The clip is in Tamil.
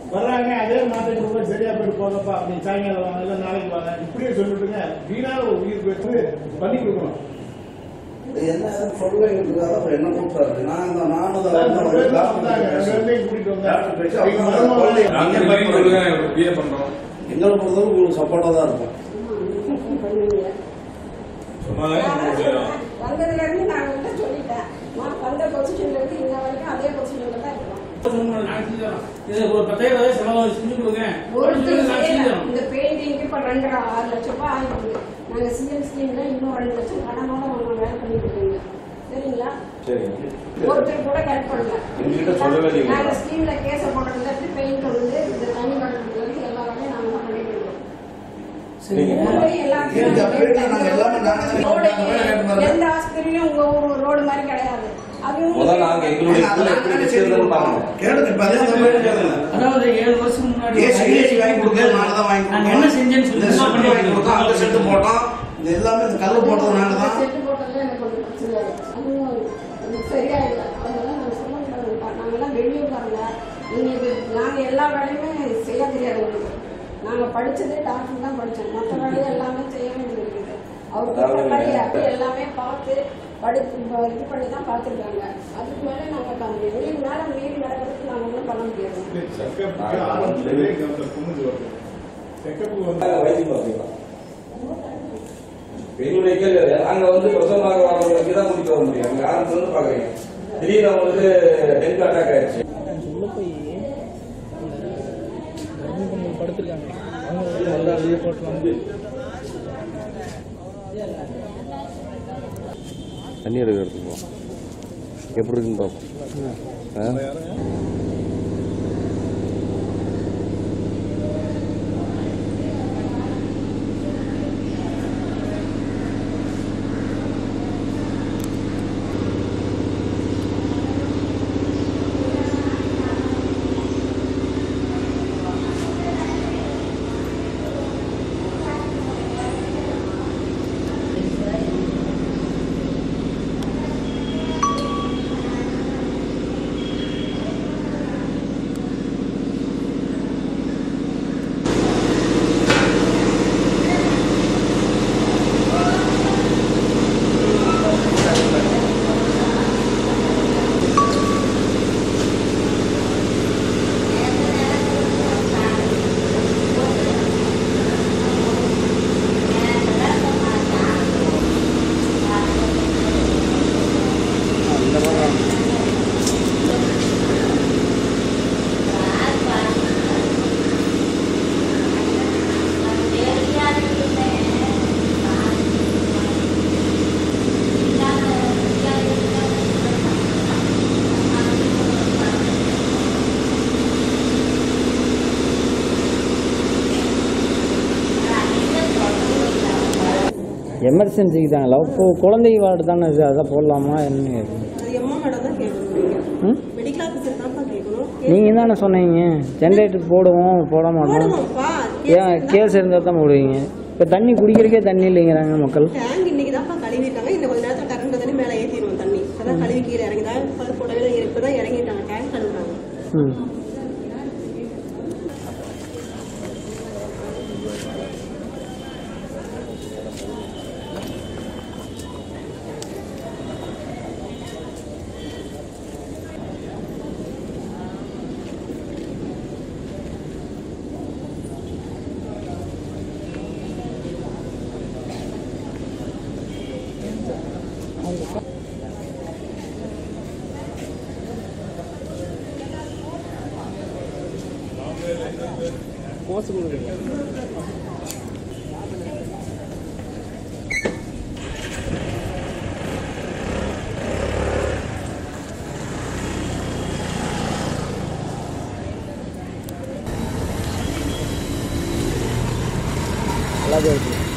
வர்றாங்க அதே மாட்டுக்கு ரொம்ப சரியா போயிட்டு போங்கப்பா நீ சாயங்காலம் வாங்க இல்லை நாளைக்கு வாங்க இப்படியே சொல்லிட்டுங்க வீணான ஒரு உயிர் போயிட்டு பண்ணி கொடுக்கணும் என்ன சொல்ல இருக்காது அப்புறம் என்ன கூப்பிட்டாரு நான் இந்த நானும் தான் ரெண்டு வந்து பேரும் டாக்டர் வந்தாங்க, ரெண்டு பேசி- பேரையும் கூட்டிட்டு வந்தாங்க. டாக்டர் பேசி எங்க அவங்க மருமகள் குழந்தைய நாங்க நீங்க மீன் பயப்படுங்க. கொடுங்க பிஏ பண்றோம் எங்களை பொறுத்தவரை உங்களுக்கு சப்போர்ட்டா தான் இருக்கும் சொன்னாலே உங்களுக்கு செய்றோம். வந்ததுல இருந்து நான் வந்து சொல்லிட்டேன் நான் வந்த பொசிஷன்ல இருந்து இன்ன வரைக்கும் அதே பொசிஷன்ல தான் இருக்கோம் இது ஒரு பத்தாயிரம் ரூபாய் செலவு செஞ்சு கொடுங்க ஒருத்தர் நான் செய்யல. செஞ்சிடறோம். இந்த பெயிண்டிங்க்கு இப்ப ரெண்டரை ஆறு லட்சம் ரூபாய் ஆயிருக்கு நாங்க சிஎம் ஸ்கீம்ல இன்னும் ரெண்டு லட்சம் கடனோட அவங்க வேலை பண்ணிட்டு இருக்கீங்க சரிங்களா ஒருத்தர் கூட கரெக்ட் பண்ணல எங்ககிட்ட சொல்லவே இல்லைங்க. நாங்க ஸ்கீம்ல கேஸ போட்டதுல இருந்து பெயிண்ட் வந்து இந்த தண்ணி கட்டுறதுல இருந்து எல்லா வேலையும் நாங்க தான் பண்ணிட்டு இருக்கோம் சரிங்க. முன்னாடி எல்லா இந்த period ல நாங்க எல்லாமே நாங்க தான் ரோடு பண்ணோம். எந்த ஆஸ்பத்திரியிலும் உங்க ஊர் ரோடு மாதிரி கிடையாது அதுவும் முதல்ல நாங்க எங்களுடைய அதை ஸ்கூல்ல நாங்க எப்படி தானே வச்சிருந்தோம்னு பாருங்க. கேளுங்க, இப்ப அதே தான் போயிட்டு கேளுங்க. அதாவது ஏழு வருஷம் முன்னாடி ஏசி ஏசி வாங்கி கொடுக்க நாங்க தான் வாங்கி நாங்க கொடுத்தோம். என்ன செஞ்சேன்னு இந்த சொல்லி செட்டு வாங்கி கொடுத்தோம், அந்த செட்டு போட்டோம் இது எல்லாமே இந்த கல்லு போட்டது நாங்க தான் செட்டு போட்டதுல எனக்கு கொஞ்சம் பிரச்சனை இல்லை. அதுவும் எனக்கு சரியா இல்லை அதெல்லாம் நாங்க சொல்ல முடியாது நாங்கெல்லாம் வெளியூர்காரங்க எங்களுக்கு நாங்க எல்லா வேலையுமே செய்ய தெரியாது எங்களுக்கு நாங்க படிச்சதே டாக்டர் தான் படிச்சோம் மற்ற வேலையை எல்லாமே செய்ய வேண்டியது இருக்குது அவர் கொடுக்குற மாதிரி அப்படி எல்லாமே பார்த்து படி இது பண்ணி தான் பார்த்துருக்காங்க அதுக்கு மேலே நாங்கள் மீறி மேலே மீறி நடக்கிறதுக்கு நாங்கள் ஒன்றும் பண்ண முடியாது செக்கப்புக்கு ஆரம்பத்திலே கவர்மெண்ட் குமிஞ்சு வருது செக்கப்புக்கு வந்து நாங்க வைத்தியம் பார்த்துக்கலாம். எங்களுடைய கேள்வி அது. நாங்க வந்து பிரசவமாக வரவங்களுக்கு தான் கூட்டிட்டு வர முடியும் அங்க ஆரம்பத்துல இருந்து பாக்குறீங்க திடீர்னு அவங்களுக்கு டெங்கு அட்டாக் ஆயிடுச்சு உள்ள போய் கர்ப்பிணி படுத்திருக்காங்க அவங்க நல்லா வெளியே போட்டுருவாங்க தண்ணி எடுக்கிறதுக்கு போ எப்படி இருக்குன்னு பார்ப்போம் ஆ? எமர்ஜென்சிக்கு தாங்களா இப்போ குழந்தை வார்டு தானே இது அதான் போடலாமா என்ன அது எம்மா மேடம் தான் கேட்கணும் நீங்க ம் மெடிக்கல் ஆஃபீஸர் தான்ப்பா கேட்கணும் நீங்கள் தானே சொன்னீங்க ஜென்ரேட்டர் போடுவோம் போட மாட்டோம் போடுவோம்ப்பா ஏன் கேஸ் இருந்தால் தான் போடுவீங்க இப்போ தண்ணி குடிக்கிறதுக்கே தண்ணி இல்லைங்கிறாங்க மக்கள் டேங்க் இன்னைக்கு தான்ப்பா கழுவிட்டாங்க இன்னும் கொஞ்ச நேரத்தில் கரண்ட் தண்ணி மேலே ஏற்றிடுவோம் தண்ணி அதான் கழுவி கீழே இறங்கி தான் போடவே இப்போ தான் இறங்கிட்டாங்க டேங்க் கழுவுறாங்க ம் நல்லாவே இருக்கு